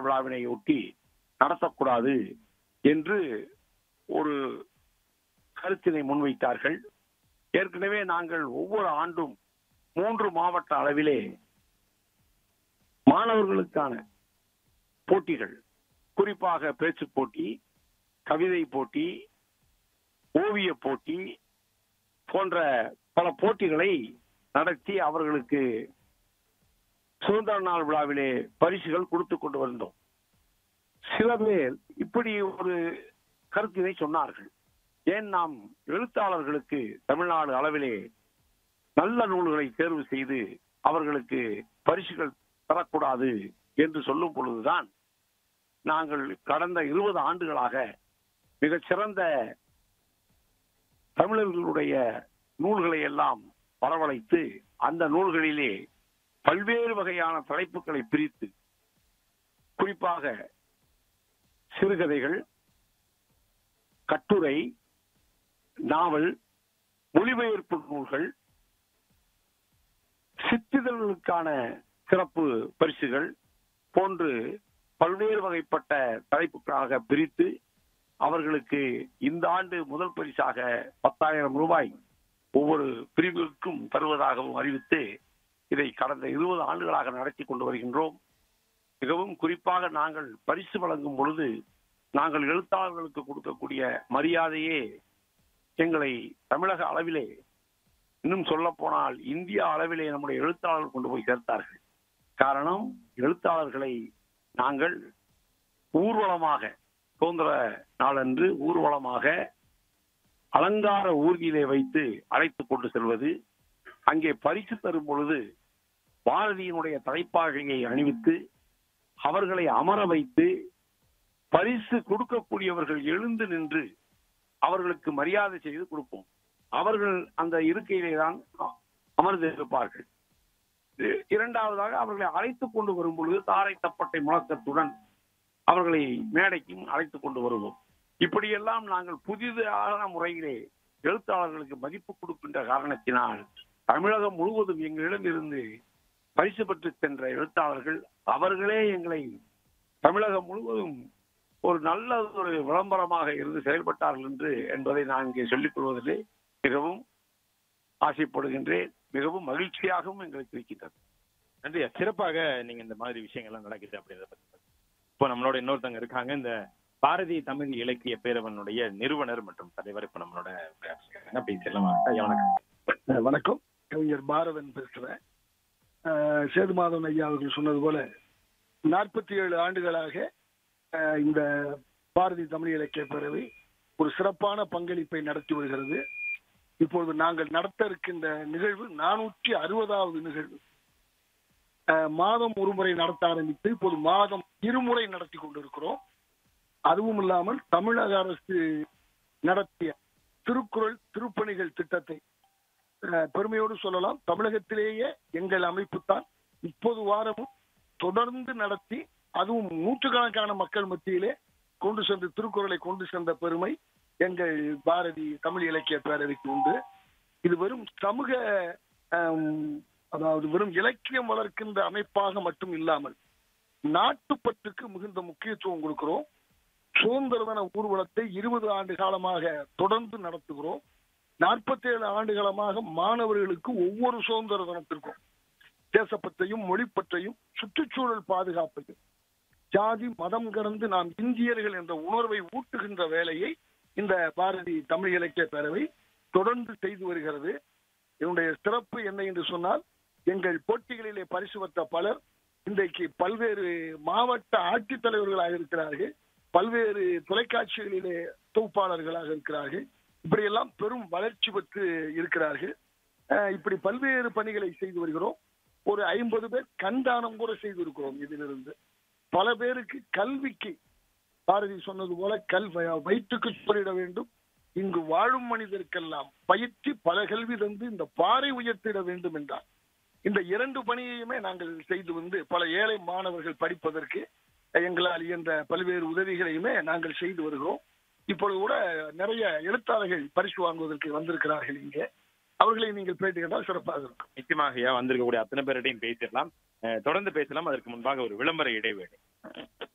விழாவினை ஒட்டி நடத்தக்கூடாது என்று ஒரு கருத்தினை முன்வைத்தார்கள் ஏற்கனவே நாங்கள் ஒவ்வொரு ஆண்டும் மூன்று மாவட்ட அளவிலே மாணவர்களுக்கான போட்டிகள் குறிப்பாக பேச்சு போட்டி கவிதை போட்டி ஓவிய போட்டி போன்ற பல போட்டிகளை நடத்தி அவர்களுக்கு சுதந்திர நாள் விழாவிலே பரிசுகள் கொடுத்து கொண்டு வந்தோம் சில பேர் இப்படி ஒரு கருத்தினை சொன்னார்கள் ஏன் நாம் எழுத்தாளர்களுக்கு தமிழ்நாடு அளவிலே நல்ல நூல்களை தேர்வு செய்து அவர்களுக்கு பரிசுகள் தரக்கூடாது என்று சொல்லும் பொழுதுதான் நாங்கள் கடந்த இருபது ஆண்டுகளாக மிகச்சிறந்த தமிழர்களுடைய நூல்களை எல்லாம் வரவழைத்து அந்த நூல்களிலே பல்வேறு வகையான தலைப்புகளை பிரித்து குறிப்பாக சிறுகதைகள் கட்டுரை நாவல் மொழிபெயர்ப்பு நூல்கள் சித்திதழ்களுக்கான சிறப்பு பரிசுகள் போன்று பல்வேறு வகைப்பட்ட தலைப்புகளாக பிரித்து அவர்களுக்கு இந்த ஆண்டு முதல் பரிசாக பத்தாயிரம் ரூபாய் ஒவ்வொரு பிரிவுக்கும் தருவதாகவும் அறிவித்து இதை கடந்த இருபது ஆண்டுகளாக நடத்தி கொண்டு வருகின்றோம் மிகவும் குறிப்பாக நாங்கள் பரிசு வழங்கும் பொழுது நாங்கள் எழுத்தாளர்களுக்கு கொடுக்கக்கூடிய மரியாதையே எங்களை தமிழக அளவிலே இன்னும் சொல்ல போனால் இந்திய அளவிலே நம்முடைய எழுத்தாளர்கள் கொண்டு போய் சேர்த்தார்கள் காரணம் எழுத்தாளர்களை நாங்கள் ஊர்வலமாக சுதந்திர நாளன்று ஊர்வலமாக அலங்கார ஊர்தியிலே வைத்து அழைத்து கொண்டு செல்வது அங்கே பரிசு தரும் பொழுது பாரதியினுடைய தலைப்பாகையை அணிவித்து அவர்களை அமர வைத்து பரிசு கொடுக்கக்கூடியவர்கள் எழுந்து நின்று அவர்களுக்கு மரியாதை செய்து கொடுப்போம் அவர்கள் அந்த இருக்கையிலே தான் அமர்ந்து இருப்பார்கள் இரண்டாவதாக அவர்களை அழைத்து கொண்டு வரும் பொழுது தாரை தப்பட்டை முழக்கத்துடன் அவர்களை மேடைக்கும் அழைத்து கொண்டு வருவோம் இப்படியெல்லாம் நாங்கள் புதிதான முறையிலே எழுத்தாளர்களுக்கு மதிப்பு கொடுக்கின்ற காரணத்தினால் தமிழகம் முழுவதும் எங்களிடம் இருந்து பரிசு பெற்று சென்ற எழுத்தாளர்கள் அவர்களே எங்களை தமிழகம் முழுவதும் ஒரு நல்ல ஒரு விளம்பரமாக இருந்து செயல்பட்டார்கள் என்று என்பதை நான் இங்கே சொல்லிக் கொள்வதிலே மிகவும் ஆசைப்படுகின்றேன் மிகவும் மகிழ்ச்சியாகவும் எங்களுக்கு இருக்கின்றது நன்றி சிறப்பாக நீங்க இந்த மாதிரி விஷயங்கள்லாம் நடக்குது அப்படின்றத பத்தி இப்போ நம்மளோட இன்னொருத்தவங்க இருக்காங்க இந்த பாரதி தமிழ் இலக்கிய பேரவனுடைய நிறுவனர் மற்றும் தலைவர் இப்ப நம்மளோட உரையாற்றுறாங்க. பேசலாம் ஐயா, வணக்கம் வணக்கம் கவிஞர் பாரதன் பேசுறேன் அஹ், சேது மாதவன் ஐயா அவர்கள் சொன்னது போல நாற்பத்தி ஏழு ஆண்டுகளாக அஹ், இந்த பாரதி தமிழ் இலக்கிய பேரவை ஒரு சிறப்பான பங்களிப்பை நடத்தி வருகிறது இப்பொழுது நாங்கள் நடத்த இருக்கின்ற நிகழ்வு நானூற்றி அறுபதாவது நிகழ்வு அஹ், மாதம் ஒரு முறை நடத்த ஆரம்பித்து இப்போது மாதம் இருமுறை நடத்தி கொண்டிருக்கிறோம் அதுவும் இல்லாமல் தமிழக அரசு நடத்திய திருக்குறள் திருப்பணிகள் திட்டத்தை அஹ், பெருமையோடு சொல்லலாம் தமிழகத்திலேயே எங்கள் அமைப்பு தான் முப்பது வாரமும் தொடர்ந்து நடத்தி அதுவும் நூற்றுக்கணக்கான மக்கள் மத்தியிலே கொண்டு சென்று திருக்குறளை கொண்டு சென்ற பெருமை எங்கள் பாரதி தமிழ் இலக்கிய பேரவைக்கு உண்டு இது வெறும் சமூக ஆம், அதாவது வெறும் இலக்கியம் வளர்க்கின்ற அமைப்பாக மட்டும் இல்லாமல் நாட்டுப்பற்றுக்கு மிகுந்த முக்கியத்துவம் கொடுக்கிறோம் சுதந்திர தின ஊர்வலத்தை இருபது ஆண்டு காலமாக தொடர்ந்து நடத்துகிறோம் நாற்பத்தி ஏழு ஆண்டு காலமாக மாணவர்களுக்கு ஒவ்வொரு சுதந்திர தினத்திற்கும் தேசப்பற்றையும் மொழிப்பற்றையும் சுற்றுச்சூழல் பாதுகாப்பையும் ஜாதி மதம் கடந்து நாம் இந்தியர்கள் என்ற உணர்வை ஊட்டுகின்ற வேலையை இந்த பாரதி தமிழ் இலக்கிய பேரவை தொடர்ந்து செய்து வருகிறது இதனுடைய சிறப்பு என்ன என்று சொன்னால் எங்கள் போட்டிகளிலே பரிசு பெற்ற பலர் இன்றைக்கு பல்வேறு மாவட்ட ஆட்சித்தலைவர்களாக இருக்கிறார்கள் பல்வேறு தொலைக்காட்சிகளிலே தொகுப்பாளர்களாக இருக்கிறார்கள் இப்படியெல்லாம் பெரும் வளர்ச்சி பெற்று இருக்கிறார்கள் அஹ் இப்படி பல்வேறு பணிகளை செய்து வருகிறோம் ஒரு ஐம்பது பேர் கண்தானம் கூட செய்திருக்கிறோம் இதிலிருந்து பல பேருக்கு கல்விக்கு பாரதி சொன்னது போல கல் வ- வயிற்றுக்கு சொல்லிட வேண்டும் இங்கு வாழும் மனிதருக்கெல்லாம் பயிற்சி பல கல்வி தந்து இந்த பாறை உயர்த்திட வேண்டும் என்றார் இந்த இரண்டு பணியையுமே நாங்கள் செய்து வந்து பல ஏழை மாணவர்கள் படிப்பதற்கு எங்களால் இயன்ற பல்வேறு உதவிகளையுமே நாங்கள் செய்து வருகிறோம் இப்பொழுது கூட நிறைய எழுத்தாளர்கள் பரிசு வாங்குவதற்கு வந்திருக்கிறார்கள் இங்கே அவர்களை நீங்கள் பேட்டி கேட்டால் சிறப்பாக இருக்கும் நிச்சயமாக ஐயா வந்திருக்கக்கூடிய அத்தனை பேரிடையும் பேசிடலாம் அஹ், தொடர்ந்து பேசலாம் அதற்கு முன்பாக ஒரு விளம்பர இடைவேளை